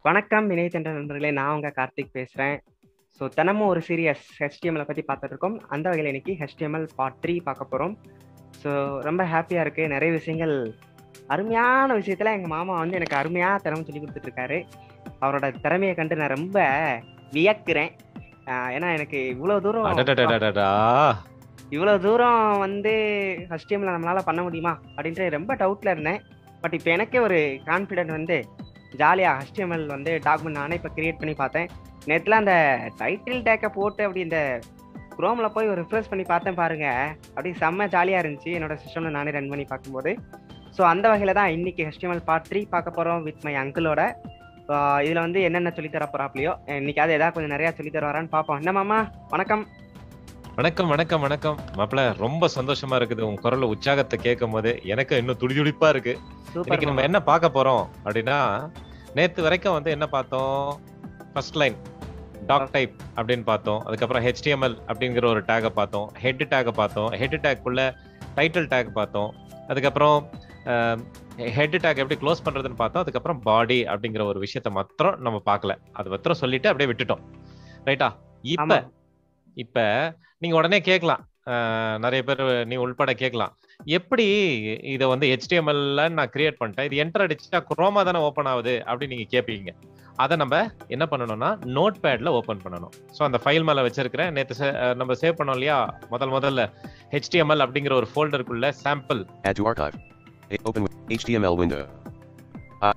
வணக்கம் இணையதண்ட நண்பர்களே நான் உங்க கார்த்திக் பேசுறேன் ஸோ தினமும் ஒரு சீரியஸ் ஹெச்டிஎம்எல் பத்தி பார்த்துட்டு இருக்கோம் அந்த வகையில் இன்னைக்கு ஹெச்டிஎம்எல் பார்ட் த்ரீ பார்க்க போறோம் ஸோ ரொம்ப ஹாப்பியா இருக்கு நிறைய விஷயங்கள் அருமையான விஷயத்துல எங்க மாமா வந்து எனக்கு அருமையா திறமை சொல்லி கொடுத்துட்டு இருக்காரு அவரோட திறமையை கண்டு நான் ரொம்ப வியக்கிறேன் ஆஹ் ஏன்னா எனக்கு இவ்வளவு தூரம் அடடடடடடா. இவ்வளவு தூரம் வந்து ஃபர்ஸ்ட் டைம்ல நம்மளால பண்ண முடியுமா அப்படின்ட்டு ரொம்ப டவுட்ல இருந்தேன் பட் இப்போ எனக்கே ஒரு கான்ஃபிடென்ட் வந்து ஜாலியாக HTML வந்து டாக்குமெண்ட் நானே இப்போ கிரியேட் பண்ணி பார்த்தேன் நேற்றுல அந்த டைட்டில் டேக்கை போட்டு அப்படி இந்த குரோமில் போய் ஒரு ரிஃப்ரெஷ் பண்ணி பார்த்தேன் பாருங்க அப்படி செம்ம ஜாலியாக இருந்துச்சு என்னோட சிஸ்டமில் நானே ரன் பண்ணி பார்க்கும்போது ஸோ அந்த வகையில் தான் இன்னைக்கு HTML பார்ட் த்ரீ பார்க்க போகிறோம் வித் மை அங்கிளோட இதில் வந்து என்னென்ன சொல்லி தர போகிறாப்லையோ இன்னைக்காவது ஏதாவது கொஞ்சம் நிறையா சொல்லி தருவாரான்னு பார்ப்போம் என்ன மாமா வணக்கம் வணக்கம் வணக்கம் வணக்கம் மாப்பிள ரொம்ப சந்தோஷமா இருக்குது உன் குரல்ல உற்சாகத்தை கேட்கும் போது எனக்கு இன்னும் துடிதுடிப்பா இருக்கு சூப்பர் இன்னைக்கு நம்ம என்ன பார்க்க போறோம் அப்படின்னா நேத்து வரைக்கும் வந்து என்ன பார்த்தோம் ஃபர்ஸ்ட் லைன் டாக் டைப் அப்படின்னு பார்த்தோம் அதுக்கப்புறம் HTML அப்படிங்கிற ஒரு டேகை பார்த்தோம் ஹெட் டேகை பார்த்தோம் ஹெட் டேக்குள்ள டைட்டில் டேக் பார்த்தோம் அதுக்கப்புறம் ஹெட் டேக் எப்படி க்ளோஸ் பண்றதுன்னு பார்த்தோம் அதுக்கப்புறம் பாடி அப்படிங்கிற ஒரு விஷயத்த மாத்திரம் நம்ம பார்க்கல அது மாத்திரம் சொல்லிட்டு அப்படியே விட்டுட்டோம் ரைட்டா இப்ப ஆமா இப்ப நீங்க உடனே கேட்கலாம் அஹ் நிறைய பேர் நீ உள்பட கேட்கலாம் எப்படி இதை வந்து ஹெச்டிஎம்எல்ல நான் கிரியேட் பண்ணிட்டேன் இது என்டர் அடிச்சா குரோமா தானே ஓப்பன் ஆகுது அப்படின்னு நீங்க கேட்பீங்க அதை நம்ம என்ன பண்ணணும்னா நோட் பேட்ல ஓப்பன் பண்ணணும் ஸோ அந்த ஃபைல் மேல வச்சிருக்கிறேன் நேற்று நம்ம சேவ் பண்ணோம் இல்லையா முதல் முதல்ல ஹெச்டிஎம்எல் அப்படிங்கிற ஒரு ஃபோல்டருக்குள்ள sample Add to archive. A- open with HTML window. Uh,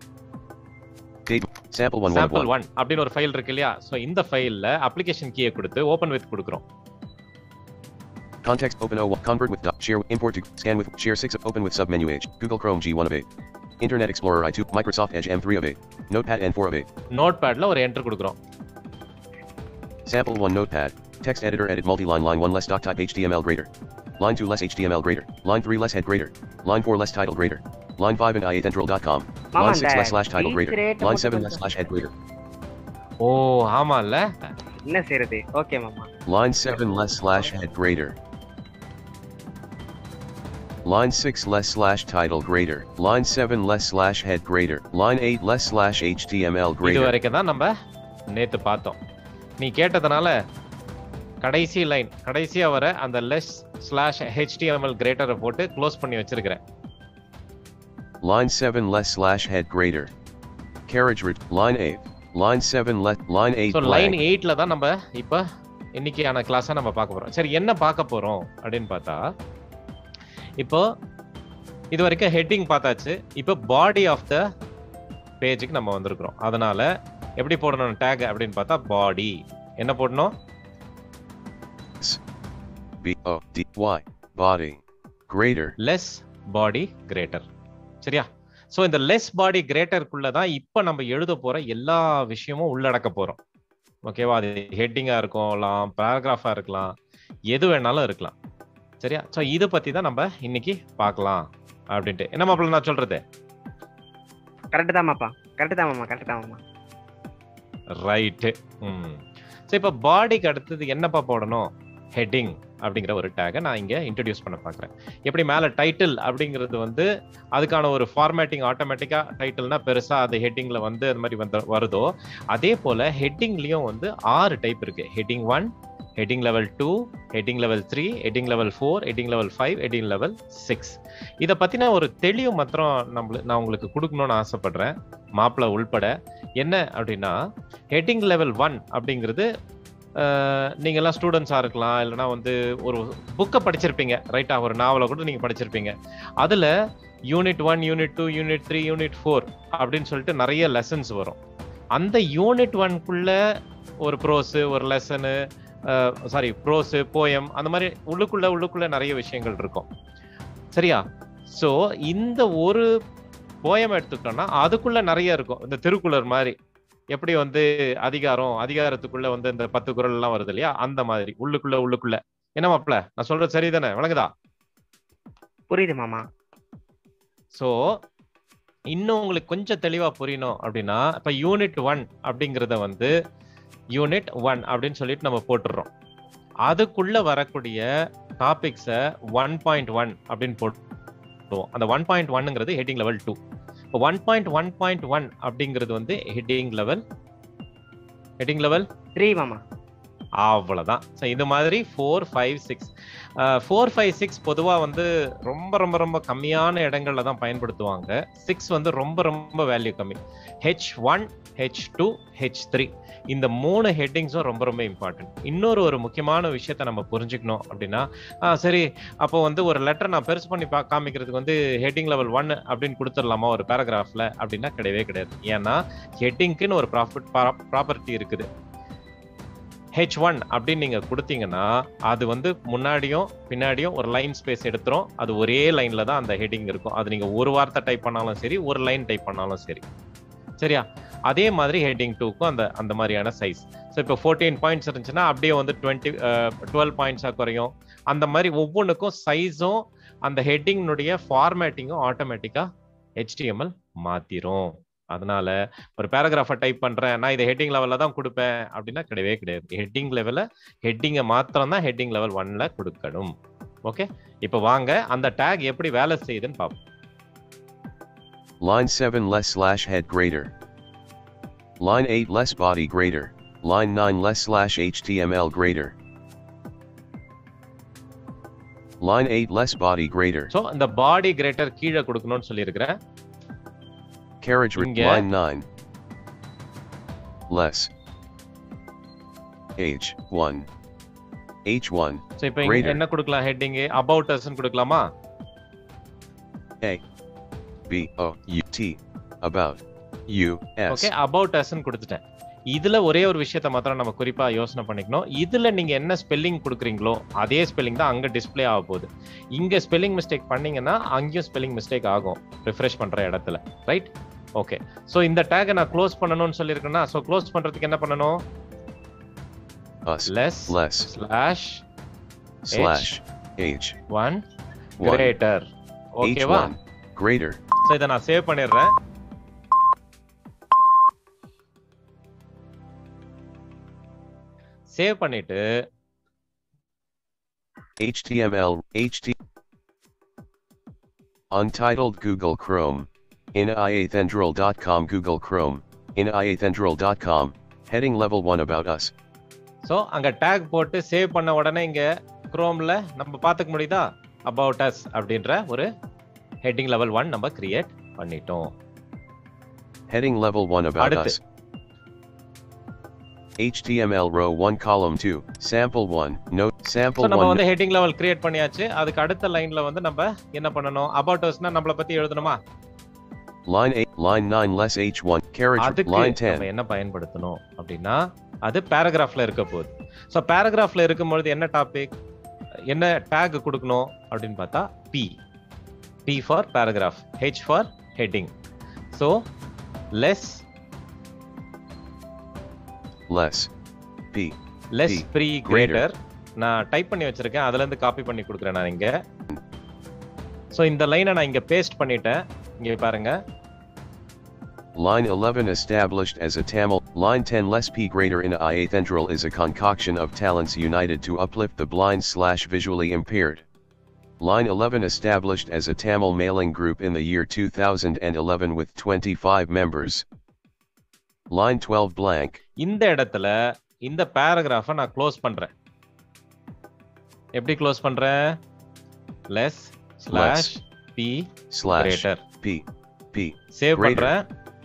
date sample one one of sample one. One அப்படின்னு ஒரு ஃபைல் இருக்கு இல்லையா ஸோ இந்த ஃபைல்ல அப்ளிகேஷன் கீயை கொடுத்து ஓப்பன் வித் கொடுக்குறோம் Context open 01 convert with dot share import to scan with share 6 of open with submenu H Google Chrome G1 of 8 Internet Explorer i2 Microsoft Edge M3 of 8 Notepad N4 of 8 நோட் பேட்ல ஒரு enter கொடுக்குறோம் Sample 1 Notepad Text editor edit multi-line line 1 less doc type HTML greater Line 2 less HTML greater Line 3 less head greater Line 4 less title greater Line 5 and i8central.com மாமா Line 6 less slash title இந்த greater rate Line 7 மட்டும் less slash head greater ஓ ஆமால்ல என்ன செய்யறது okay மாமா Line 7 less slash head greater. Line 6 less slash title greater. Line 7 less slash head greater. Line 8 less slash HTML இது greater. வரைக்கும் தான் நம்ம நேத்து பார்த்தோம் நீ கேட்டதுனால கடைசி லைன் கடைசியா வர அந்த லெஸ் ஸ்லாஷ் ஹெச்டிஎம்எல் கிரேட்டரை போட்டு க்ளோஸ் பண்ணி வச்சிருக்கிறேன் Line 7 less slash head greater. Carriage root. Line 8. Line 7 less. Line 8 so line blank. எயிட்ல தான் நம்ம இப்போ இன்னைக்கான கிளாஸா நம்ம பார்க்க போறோம் சரி என்ன பார்க்க போறோம் அப்படின்னு பார்த்தா இப்போ இது வரைக்கும் ஹெட்டிங் பார்த்தாச்சு இப்போ பாடி ஆஃப் த பேஜுக்கு நம்ம வந்திருக்கிறோம் அதனால எப்படி போடணும் டேக் அப்படின்னு பார்த்தா பாடி என்ன போடணும் B O D Y. Body. Greater. Less body greater சரியா சோ இந்த லெஸ் பாடி கிரேட்டருக்குள்ள தான் இப்போ நம்ம எழுத போற எல்லா விஷயமும் உள்ளடக்க போறோம் ஓகேவா அது ஹெட்டிங்கா இருக்கலாம் பேராகிராஃபா இருக்கலாம் எது வேணாலும் இருக்கலாம் சரியா சோ இதை பத்தி தான் நம்ம இன்னைக்கு பார்க்கலாம் அப்படின்ட்டு என்ன மாப்பிள்ள நான் சொல்றது கரெக்ட் தான் மாப்பா கரெக்ட் தான் மாமா கரெக்ட் தான் மாமா ரைட்டு ம் ஸோ இப்போ பாடிக்கு அடுத்தது என்னப்பா போடணும் ஹெட்டிங் அப்படிங்கிற ஒரு டேகை நான் இங்கே இன்ட்ரடியூஸ் பண்ண பார்க்குறேன் எப்படி மேலே டைட்டில் அப்படிங்கிறது வந்து அதுக்கான ஒரு ஃபார்மேட்டிங் ஆட்டோமேட்டிக்காக டைட்டில்னா பெருசாக அது ஹெட்டிங்கில் வந்து அது மாதிரி வந்து வருதோ அதே போல் ஹெட்டிங்லேயும் வந்து ஆறு டைப் இருக்குது heading one heading level two heading level three heading level four heading level five heading level six இதை பற்றின ஒரு தெளிவு மாத்திரம் நம்மள நான் உங்களுக்கு கொடுக்கணும்னு ஆசைப்படுறேன் மாப்பிள்ளை உள்பட என்ன அப்படின்னா ஹெட்டிங் லெவல் ஒன் அப்படிங்கிறது அஹ், நீங்க எல்லாம் ஸ்டூடெண்ட்ஸா இருக்கலாம் இல்லைன்னா வந்து ஒரு புக்கை படிச்சிருப்பீங்க ரைட்டா ஒரு நாவலை கூட நீங்க படிச்சிருப்பீங்க அதுல unit one unit two unit three unit four அப்படின்னு சொல்லிட்டு நிறைய லெசன்ஸ் வரும் அந்த யூனிட் ஒன்குள்ள ஒரு ப்ரோஸு ஒரு லெசனு சாரி ப்ரோஸு போயம் அந்த மாதிரி உள்ளுக்குள்ள உள்ளுக்குள்ள நிறைய விஷயங்கள் இருக்கும் சரியா ஸோ இந்த ஒரு போயம் எடுத்துக்கிட்டோம்னா அதுக்குள்ள நிறைய இருக்கும் இந்த திருக்குறள் மாதிரி எப்படி வந்து அதிகாரம் அதிகாரத்துக்குள்ள வந்து இந்த பத்து குரல் எல்லாம் வருது இல்லையா அந்த மாதிரி உள்ளுக்குள்ள உள்ளுக்குள்ள என்ன மாப்பிள நான் சொல்றது சரிதானே விளங்குதா புரியுது மாமா ஸோ இன்னும் உங்களுக்கு கொஞ்சம் தெளிவா புரியணும் அப்படின்னா இப்ப யூனிட் ஒன் அப்படிங்கிறத வந்து யூனிட் ஒன் அப்படின்னு சொல்லிட்டு நம்ம போட்டுடுறோம் அதுக்குள்ள வரக்கூடிய டாபிக்ஸை ஒன் பாயிண்ட் ஒன் அப்படின்னு போட்டுருவோம் அந்த ஒன் பாயிண்ட் ஒன்னுங்கிறது ஹெட்டிங் லெவல் டூ இப்போ one point one point one அப்படிங்கிறது வந்து heading level heading level three மாமா அவ்வளோதான் ஸோ இது மாதிரி four five six four five six பொதுவாக வந்து ரொம்ப ரொம்ப ரொம்ப கம்மியான இடங்கள்ல தான் பயன்படுத்துவாங்க சிக்ஸ் வந்து ரொம்ப ரொம்ப வேல்யூ கம்மி H one H two H three இந்த மூணு ஹெட்டிங்ஸும் ரொம்ப ரொம்ப இம்பார்ட்டன்ட் இன்னொரு ஒரு முக்கியமான விஷயத்த நம்ம புரிஞ்சுக்கணும் அப்படின்னா ஆ, சரி அப்போ வந்து ஒரு லெட்டர் நான் பெருசு பண்ணி பா காமிக்கிறதுக்கு வந்து ஹெட்டிங் லெவல் ஒன் அப்படின்னு கொடுத்துடலாமா ஒரு பேராகிராஃப்ல அப்படின்னா கிடையவே கிடையாது ஏன்னா ஹெட்டிங்க்குன்னு ஒரு ப்ராஃபிட் ப்ராப்பர்ட்டி இருக்குது ஹெச் ஒன் அப்படின்னு நீங்க கொடுத்தீங்கன்னா அது வந்து முன்னாடியும் பின்னாடியும் ஒரு லைன் ஸ்பேஸ் எடுத்துரும் அது ஒரே லைன்ல தான் அந்த ஹெட்டிங் இருக்கும் அது நீங்க ஒரு வார்த்தை டைப் பண்ணாலும் சரி ஒரு லைன் டைப் பண்ணாலும் சரி சரியா அதே மாதிரி ஹெட்டிங் டூக்கும் அந்த அந்த மாதிரியான சைஸ் ஸோ இப்போ ஃபோர்டீன் பாயிண்ட்ஸ் இருந்துச்சுன்னா அப்படியே வந்து டுவெண்ட்டி டுவெல் பாயிண்ட்ஸாக குறையும் அந்த மாதிரி ஒவ்வொன்றுக்கும் சைஸும் அந்த ஹெட்டிங்னுடைய ஃபார்மேட்டிங்கும் ஆட்டோமேட்டிக்காக HTML மாத்திரும் அதனால ஒரு பேராகிராஃபை டைப் பண்றேன் நான் இதை ஹெட்டிங் லெவல்ல தான் கொடுப்பேன் அப்படின்னா கிடையவே கிடையாது ஹெட்டிங் லெவல்ல ஹெட்டிங்கை மாத்திரம் தான் ஹெட்டிங் லெவல் ஒன்ல கொடுக்கணும் ஓகே இப்போ வாங்க அந்த டேக் எப்படி வேலை செய்யுதுன்னு பார்ப்போம் Line 7 less slash head greater. Line 8 less body greater. Line 9 less slash HTML greater. Line 8 less body greater. So இந்த பாடி கிரேட்டர் கீழே கொடுக்கணும்னு சொல்லியிருக்கிறேன் Carriage re- Inge. line 9. Less. H 1. H1. So இப்போ இங்க Greater. என்ன கொடுக்கலாம் ஹெட்டிங் அபவுட் அஸ்ன்னு கொடுக்கலாமா A. B O U T. About. U S. Okay about அஸ்ன்னு கொடுத்துட்டேன் இதுல ஒரே ஒரு விஷயத்த மாத்திரம் நம்ம குறிப்பா யோசனை பண்ணிக்கணும் இதுல நீங்க என்ன ஸ்பெல்லிங் கொடுக்குறீங்களோ அதே ஸ்பெல்லிங் தான் அங்க டிஸ்ப்ளே ஆக போகுது இங்க ஸ்பெல்லிங் மிஸ்டேக் பண்ணீங்கன்னா அங்கேயும் ஸ்பெல்லிங் மிஸ்டேக் ஆகும் ரிஃப்ரெஷ் பண்ற இடத்துல ரைட் ஓகே ஸோ இந்த டேகை நான் க்ளோஸ் பண்ணணும்னு சொல்லியிருக்கேன்னா ஸோ க்ளோஸ் பண்றதுக்கு என்ன பண்ணணும் Us. Less Less. Slash Slash. H. One 1. Greater ஓகேவா H1. Greater. ஸோ இதை நான் சேவ் பண்ணிடுறேன் சேவ் பண்ணிட்டு HTML, HT. Untitled Google Chrome. In iathendril.com Google Chrome. In iathendril.com. Heading level 1 about us. So அங்க tag போட்டு சேவ் பண்ண உடனே இங்க குரோம்ல நம்ம பார்த்துக்க முடியுதா அபவுட் அஸ் அப்படின்ற ஒரு ஹெட்டிங் லெவல் ஒன் நம்ம கிரியேட் பண்ணிட்டோம் Heading level 1 about அடுத்து. us. HTML row 1 column 2. Sample 1. Note. Sample so நம்ம 1. வந்து ஹெட்டிங் லெவல் கிரியேட் பண்ணியாச்சு அதுக்கு அடுத்த லைன்ல வந்து நம்ம என்ன பண்ணணும் அபவுட் அஸ்னா நம்மள பத்தி எழுதணுமா Line 8. Line 9 less H1. Carriage. அதுக்கு Line நம்ம 10. என்ன பயன்படுத்தணும் அப்படின்னா அது பேராகிராஃப்ல இருக்க போகுது ஸோ பேராகிராஃப்ல இருக்கும்பொழுது என்ன டாபிக் என்ன டேக் கொடுக்கணும் அப்படின்னு பார்த்தா P P for paragraph H for heading so less Less. P. Less P. ப்ரீ Greater. கிரேட்டர் நான் டைப் பண்ணி வச்சிருக்கேன் அதுல இருந்து காப்பி பண்ணி கொடுக்குறேன் நான் இங்க ஸோ இந்த லைனை நான் இங்க பேஸ்ட் பண்ணிட்டேன் இங்க பாருங்க Line 11 established as a Tamil, line 10 less P greater in Iathendril is a concoction of talents united to uplift the blind slash visually impaired. Line 11 established as a Tamil mailing group in the year 2011 with 25 members. Line 12 blank, இந்த இடத்துல இந்த பேராகிராஃபை நான் close பண்றேன் எப்படி close பண்றேன் less slash P slash, greater P, P, save Greater. பண்றேன்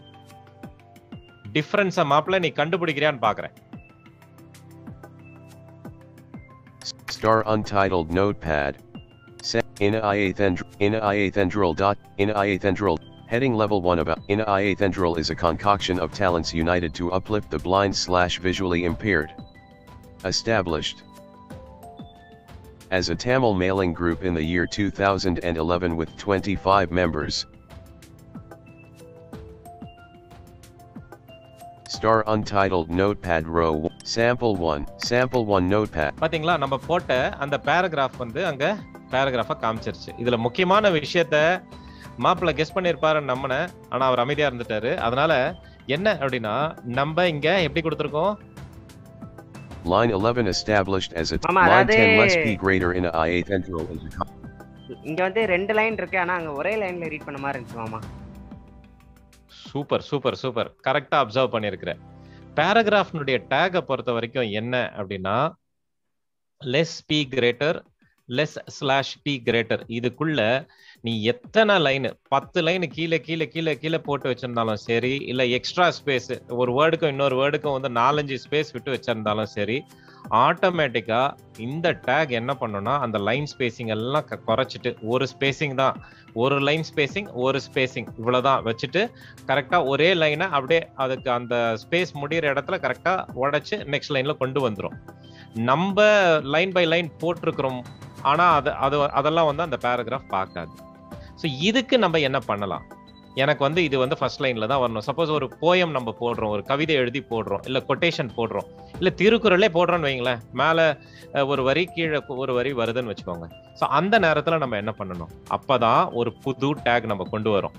difference மாப்ல நீ கண்டுபிடிக்கிறியான்னு பாக்குறேன் star untitled notepad. Set in Iathendril, in Iathendril dot, in Iathendril, heading level 1 about, in Iathendril is a concoction of talents united to uplift the blind slash visually impaired. Established. As a Tamil mailing group in the year 2011 with 25 members. Star untitled notepad row, one- sample 1, sample 1 notepad. பாத்தீங்களா நம்ம போட்ட அந்த paragraph வந்து அங்க பேராகிராஃபா காமிச்சிருச்சு இதுல முக்கியமான விஷயத்த மாப்பிள்ள கெஸ் பண்ணிருப்பாரு நம்பினேன் ஆனா அவர் அமைதியா இருந்துட்டாரு அதனால என்ன அப்படின்னா நம்ம இங்க எப்படி கொடுத்துருக்கோம் Line 11 established as a t- Mama, line 10 less அதே- p greater in a iathendril is a con- இங்க வந்து ரெண்டு லைன் இருக்கு ஆனா அங்க ஒரே லைன்ல ரீட் பண்ண மாதிரி இருந்துச்சு மாமா சூப்பர் சூப்பர் சூப்பர் கரெக்டா அப்சர்வ் பண்ணிருக்கிற பேராகிராஃப்னுடைய டேகை பொறுத்த வரைக்கும் என்ன அப்படின்னா less P greater less slash P greater இதுக்குள்ள நீ எத்தனை லைன் பத்து லைன் கீழே கீழே கீழே கீழே போட்டு வச்சிருந்தாலும் சரி இல்ல எக்ஸ்ட்ரா ஸ்பேஸ் ஒரு வேர்டுக்கும் இன்னொரு வேர்டுக்கும் வந்து நாலஞ்சு ஸ்பேஸ் விட்டு வச்சிருந்தாலும் சரி ஆட்டோமேட்டிக்கா இந்த டேக் என்ன பண்ணும்னா அந்த லைன் ஸ்பேசிங் எல்லாம் க- குறைச்சிட்டு ஒரு ஸ்பேசிங் தான் ஒரு லைன் ஸ்பேசிங் ஒரு ஸ்பேசிங் இவ்வளவுதான் வச்சுட்டு கரெக்டா ஒரே லைனை அப்படியே அதுக்கு அந்த ஸ்பேஸ் முடியிற இடத்துல கரெக்டா உடைச்சு நெக்ஸ்ட் லைன்ல கொண்டு வந்துரும் நம்ம லைன் பை லைன் போட்டிருக்கிறோம் ஆனா அது அது அதெல்லாம் வந்து அந்த பேராகிராஃப் பார்க்காது ஸோ இதுக்கு நம்ம என்ன பண்ணலாம் எனக்கு வந்து இது வந்து ஃபர்ஸ்ட் லைன்ல தான் வரணும் சப்போஸ் ஒரு போயம் நம்ம போடுறோம் ஒரு கவிதை எழுதி போடுறோம் இல்ல கொட்டேஷன் போடுறோம் இல்ல திருக்குறளே போடுறோம்னு வைங்களேன் மேல அஹ், ஒரு வரி கீழே ஒரு வரி வருதுன்னு வச்சுக்கோங்க ஸோ அந்த நேரத்துல நம்ம என்ன பண்ணணும் அப்பதான் ஒரு புது டேக் நம்ம கொண்டு வரோம்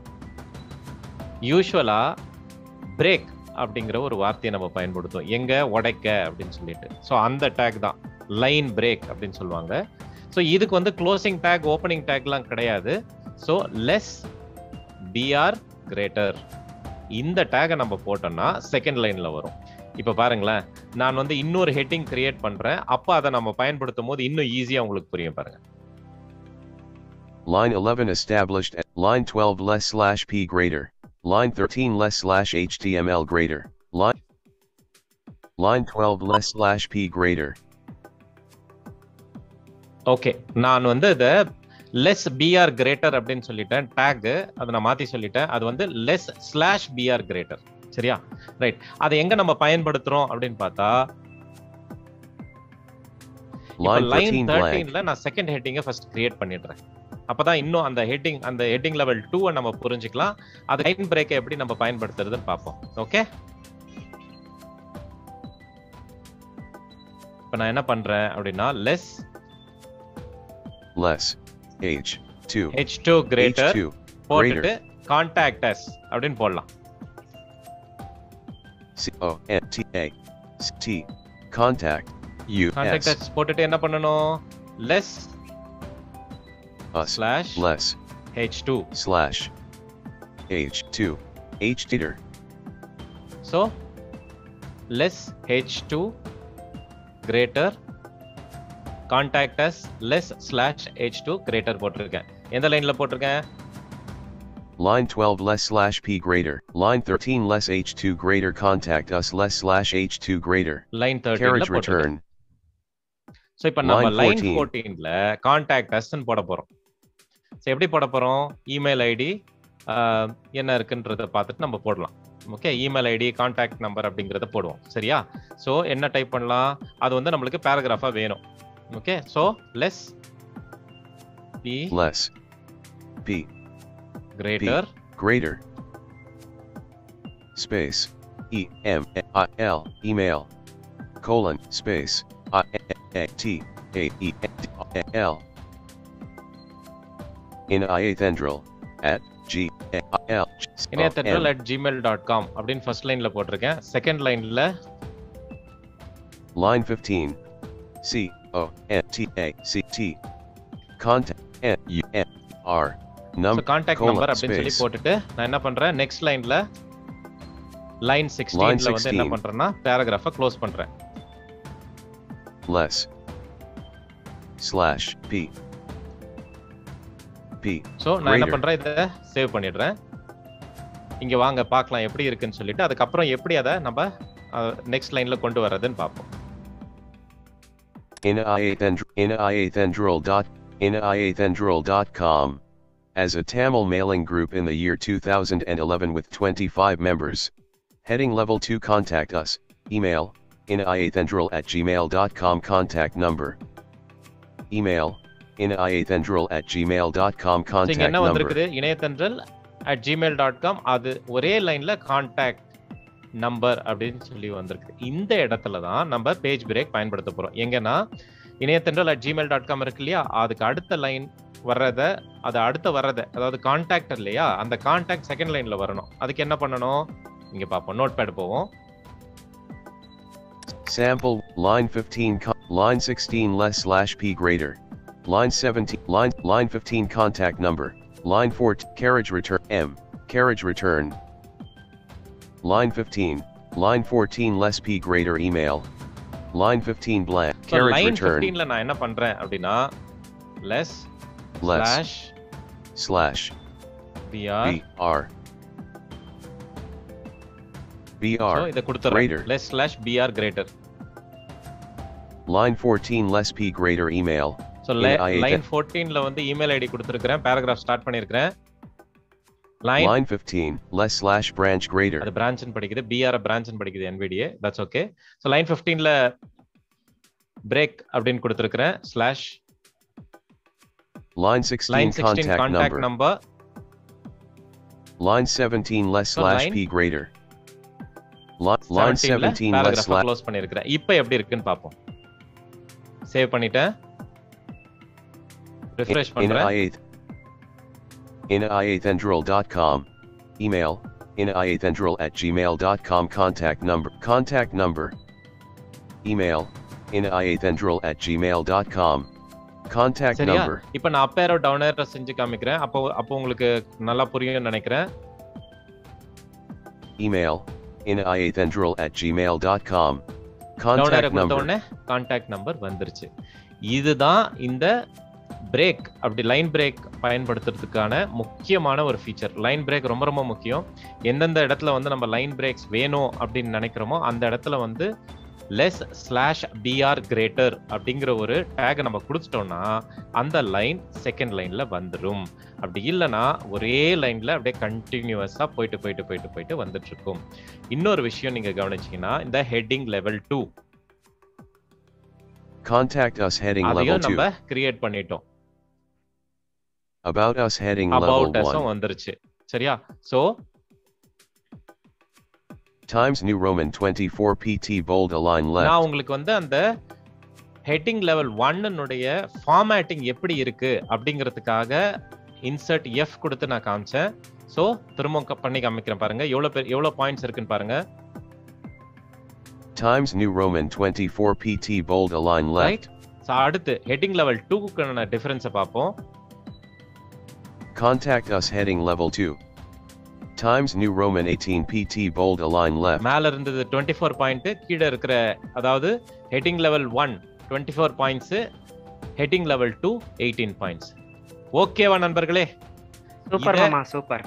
யூஸ்வலா பிரேக் அப்படிங்கிற ஒரு வார்த்தையை நம்ம பயன்படுத்துவோம் எங்க உடைக்க அப்படின்னு சொல்லிட்டு ஸோ அந்த டேக் தான் லைன் பிரேக் அப்படின்னு சொல்லுவாங்க ஸோ இதுக்கு வந்து க்ளோசிங் டேக் ஓப்பனிங் டேக்லாம் கிடையாது ஸோ லெஸ் பிஆர் கிரேட்டர் இந்த டேகை நம்ம போட்டோம்னா செகண்ட் லைன்ல வரும் இப்போ பாருங்களேன் நான் வந்து இன்னொரு ஹெட்டிங் கிரியேட் பண்றேன் அப்போ அதை நம்ம பயன்படுத்தும் போது இன்னும் ஈஸியா உங்களுக்கு புரியும் பாருங்க Line 11 established at line 12 less slash p greater. Line 13 less slash HTML greater. Line Line 12 less slash p greater. Okay நான் வந்து இதை லெஸ் பிஆர் கிரேட்டர் அப்படின்னு சொல்லிட்டேன் டேக் அதை நான் மாத்தி சொல்லிட்டேன் அது வந்து லெஸ் ஸ்லாஷ் பிஆர் கிரேட்டர் சரியா ரைட் அதை எங்க நம்ம பயன்படுத்துறோம் அப்படின்னு பார்த்தா Line லைன் 13 blank. தேர்ட்டீன்ல நான் செகண்ட் ஹெட்டிங்கை ஃபர்ஸ்ட் கிரியேட் பண்ணிடுறேன் அப்பதான் இன்னும் அந்த ஹெட்டிங் அந்த ஹெட்டிங் லெவல் டூவை நம்ம புரிஞ்சுக்கலாம் அது லைன் பிரேக்கை எப்படி நம்ம பயன்படுத்துறதுன்னு பார்ப்போம் ஓகே இப்போ நான் என்ன பண்றேன் அப்படின்னா less Less. H. 2. H two greater H2. போட்டுட்டு கான்டாக்ட் அஸ் அப்படின்னு போடலாம் C. O. N. T. A. S. T. Contact. U. Contact S. Us போட்டுட்டு என்ன பண்ணணும் less Us. Slash Less. H two Slash. H. 2. H. Teeter. So less H two greater contact us less slash H two greater போட்டிருக்கேன் எந்த லைன்ல போட்டிருக்கேன் Line 12 less slash P greater. Line 13 less H2 greater. Contact us less slash H2 greater. Line Carriage தேர்ட்டின்ல போட்டிருக்கேன் return. So இப்போ நம்ம Line line 14. ஃபோர்டீன்ல contact அஸ்ன்னு போட போறோம் ஸோ எப்படி போட போறோம் இமெயில் ஐடி என்ன இருக்குன்றத பார்த்துட்டு நம்ம போடலாம் okay email ID contact number அப்படிங்கிறத போடுவோம் சரியா ஸோ என்ன டைப் பண்ணலாம் அது வந்து நம்மளுக்கு பேராகிராஃபா வேணும் okay so less P Less. P. Greater Greater. Space. E. M. I. L. Email. Colon. Space. I. A. T. A. E. D, L. In Iathendril. At G. A. L. S, O, இணையத்தன்றல் M. At Gmail dot com அப்படின்னு first லைன்ல போட்டிருக்கேன் second லைன்ல Line 15. C. O. N. T. A. C. T. Contact. N. U. N. R. Num. Contact colon, number அப்படின்னு சொல்லி space. போட்டுட்டு நான் என்ன பண்றேன் நெக்ஸ்ட் லைன்ல லைன் சிக்ஸ்டீன்ல வந்து என்ன 16. பண்றேன்னா பேராகிராஃபை க்ளோஸ் பண்றேன் Less. Slash. P. P. So நான் என்ன Greater. பண்றேன் இதை சேவ் பண்ணிடுறேன் இங்க வாங்க பார்க்கலாம் எப்படி இருக்குன்னு சொல்லிட்டு அதுக்கப்புறம் எப்படி அதை நம்ம நெக்ஸ்ட் லைன்ல கொண்டு வர்றதுன்னு பார்ப்போம் In Iathendr- in Iathendril dot in Iathendril.com. As a Tamil mailing group in the year 2011 with 25 members. Heading level 2 contact us. Email in Iathendril at gmail.com contact number. Email in Iathendril at gmail.com So, இங்க contact என்ன number. வந்திருக்குது இணையத்தன்றல் at Gmail dot com அது ஒரே லைன்ல contact number அப்படின்னு சொல்லி வந்திருக்கு இந்த இடத்துல தான் நம்ம பேஜ் பிரேக் பயன்படுத்த போறோம் எங்கன்னா இணையத்தன்றல் அட் ஜிமெயில் டாட் காம் இருக்கு இல்லையா அதுக்கு அடுத்த லைன் வர்றத அது அடுத்த வர்றத அதாவது கான்டாக்ட் இல்லையா அந்த கான்டாக்ட் செகண்ட் லைன்ல வரணும் அதுக்கு என்ன பண்ணணும் இங்க பார்ப்போம் நோட் பேட் போவோம் Sample, line 15, co- line 16 less slash p greater. Line 17, line, line 15 contact number, line 4, carriage return, m, carriage return, Line 15, line 14 less p greater email. Line 15 blank, so carriage line return, ஃபிஃப்டீன்ல நான் என்ன பண்றேன் அப்படின்னா less less, slash slash, BR br. So br, இதை கொடுத்துறேன் greater. Less slash BR greater line 14 less p greater email, so Yeah, I- line ஃபோர்டீன்ல வந்து email ID கொடுத்துருக்கிறேன் பேராகிராஃப் ஸ்டார்ட் பண்ணியிருக்கிறேன் line line 15, less slash branch greater, அது பிரான்ச்னு படிக்குது BR பிரான்ச்னு படிக்குது என்பிடிஏ தட்ஸ் ஓகே ஸோ லைன் ஃபிஃப்டீன்ல பிரேக் அப்படின்னு கொடுத்துருக்கிறேன் slash line 16 line sixteen contact contact number, number line 17 less So slash line- p greater. Li- line 17ல 17 less பேராகிராஃப் slash, க்ளோஸ் பண்ணியிருக்கிறேன் இப்போ எப்படி இருக்குன்னு பார்ப்போம் சேவ் பண்ணிட்டேன் ரிஃப்ரெஷ் in பண்றேன் i8, in i8thendril.com, email, in i8thendril at gmail.com contact number, contact number, email, in i8thendril at gmail.com, contact சரியா number, இப்போ நான் அப் ஏரோ டவுன் ஏரோ செஞ்சு காமிக்கிறேன் அப்போ அப்போ உங்களுக்கு நல்லா புரியும்னு நினைக்கிறேன் email, in i8thendril at gmail.com, down arrow contact கொடுத்த number, உடனே கான்டாக்ட் நம்பர் வந்துருச்சு இதுதான் இந்த பிரேக் அப்படி லைன் பிரேக் பயன்படுத்துறதுக்கான முக்கியமான ஒரு ஃபீச்சர் லைன் பிரேக் ரொம்ப ரொம்ப முக்கியம் எந்தெந்த இடத்துல வந்து நம்ம லைன் பிரேக்ஸ் வேணும் அப்படின்னு நினைக்கிறோமோ அந்த இடத்துல வந்து லெஸ் ஸ்லாஷ் பிஆர் கிரேட்டர் அப்படிங்கிற ஒரு டேகை நம்ம கொடுத்துட்டோம்னா அந்த லைன் செகண்ட் லைன்ல வந்துடும் அப்படி இல்லைன்னா ஒரே லைன்ல அப்படியே கண்டினியூவஸா போயிட்டு போயிட்டு போயிட்டு போயிட்டு வந்துட்டு இருக்கும் இன்னொரு விஷயம் நீங்க கவனிச்சீங்கன்னா இந்த heading level two contact us heading level அதையும் 2, நம்ம கிரியேட் பண்ணிட்டோம் about us heading level about 1, அஸும் வந்துருச்சு சரியா so Times New Roman 24 PT bold align left, நான் உங்களுக்கு வந்து அந்த ஹெட்டிங் லெவல் ஒன்னுடைய ஃபார்மேட்டிங் எப்படி இருக்கு அப்படிங்கிறதுக்காக இன்சர்ட் எஃப் கொடுத்து நான் காமிச்சேன் சோ திரும்ப க- பண்ணி காமிக்கிறேன் பாருங்க எவ்வளவு பேர் எவ்வளவு பாயிண்ட்ஸ் இருக்குன்னு பாருங்க Times New Roman 24 PT bold align left, right so அடுத்து ஹெட்டிங் லெவல் டூக்கான டிஃபரன்ஸை பார்ப்போம் Contact us heading level 2. Times New Roman 18 PT bold align left. மேல இருந்தது டுவெண்ட்டி ஃபோர் பாயிண்ட் கீழே இருக்கிற அதாவது heading level one twenty four points heading level two eighteen points ஓகேவா நண்பர்களே சூப்பர் இத- மாமா சூப்பர்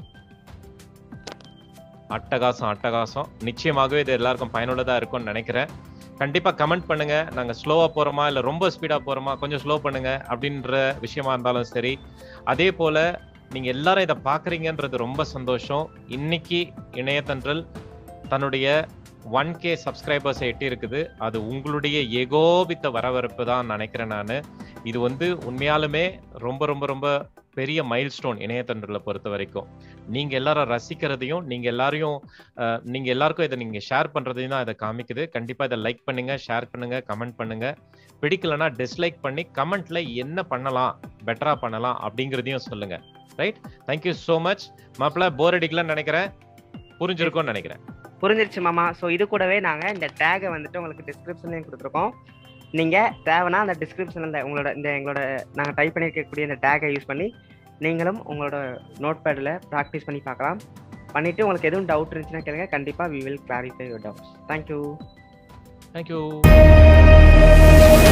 அட்டகாசம் அட்டகாசம் நிச்சயமாகவே இது எல்லாருக்கும் பயனுள்ளதா இருக்கும்னு நினைக்கிறேன் கண்டிப்பா கமெண்ட் பண்ணுங்க நாங்க ஸ்லோவா போறோமா இல்ல ரொம்ப ஸ்பீடா போறோமா கொஞ்சம் ஸ்லோ பண்ணுங்க அப்படின்ற விஷயமா இருந்தாலும் சரி அதே போல நீங்க எல்லாரும் இதை பாக்குறீங்கன்றது ரொம்ப சந்தோஷம் இன்னைக்கு இணையதன்றல் தன்னுடைய ஒன் கே சப்ஸ்கிரைபர்ஸ் எட்டி இருக்குது அது உங்களுடைய ஏகோபித்த வரவேற்பு தான் நினைக்கிறேன் நான் இது வந்து உண்மையாலுமே ரொம்ப ரொம்ப ரொம்ப பெரிய மைல் ஸ்டோன் இணையதன்றலை பொறுத்த வரைக்கும் நீங்க எல்லாரும் ரசிக்கிறதையும் நீங்க எல்லாரையும் அஹ், நீங்க எல்லாருக்கும் இதை நீங்க ஷேர் பண்றதையும் தான் இதை காமிக்குது கண்டிப்பா இதை லைக் பண்ணுங்க ஷேர் பண்ணுங்க கமெண்ட் பண்ணுங்க பிடிக்கலனா டிஸ்லைக் பண்ணி கமெண்ட்ல என்ன பண்ணலாம் பெட்டரா பண்ணலாம் அப்படிங்கிறதையும் சொல்லுங்க ரைட் தேங்க்யூ ஸோ மச் மாப்பிள்ள போர் அடிக்கலன்னு நினைக்கிறேன் புரிஞ்சிருக்கும்னு நினைக்கிறேன் புரிஞ்சிருச்சு மாமா ஸோ இது கூடவே நாங்கள் இந்த டேகை வந்துட்டு உங்களுக்கு டிஸ்கிரிப்ஷன்லையும் கொடுத்துருக்கோம் நீங்கள் தேவைன்னா அந்த டிஸ்கிரிப்ஷனில் இந்த உங்களோட இந்த எங்களோட நாங்கள் டைப் பண்ணியிருக்கக்கூடிய இந்த டேகை யூஸ் பண்ணி நீங்களும் உங்களோட நோட் பேடில் ப்ராக்டிஸ் பண்ணி பார்க்கலாம் பண்ணிவிட்டு உங்களுக்கு எதுவும் டவுட் இருந்துச்சுன்னா கேளுங்க கண்டிப்பாக we will clarify your doubts thank you thank you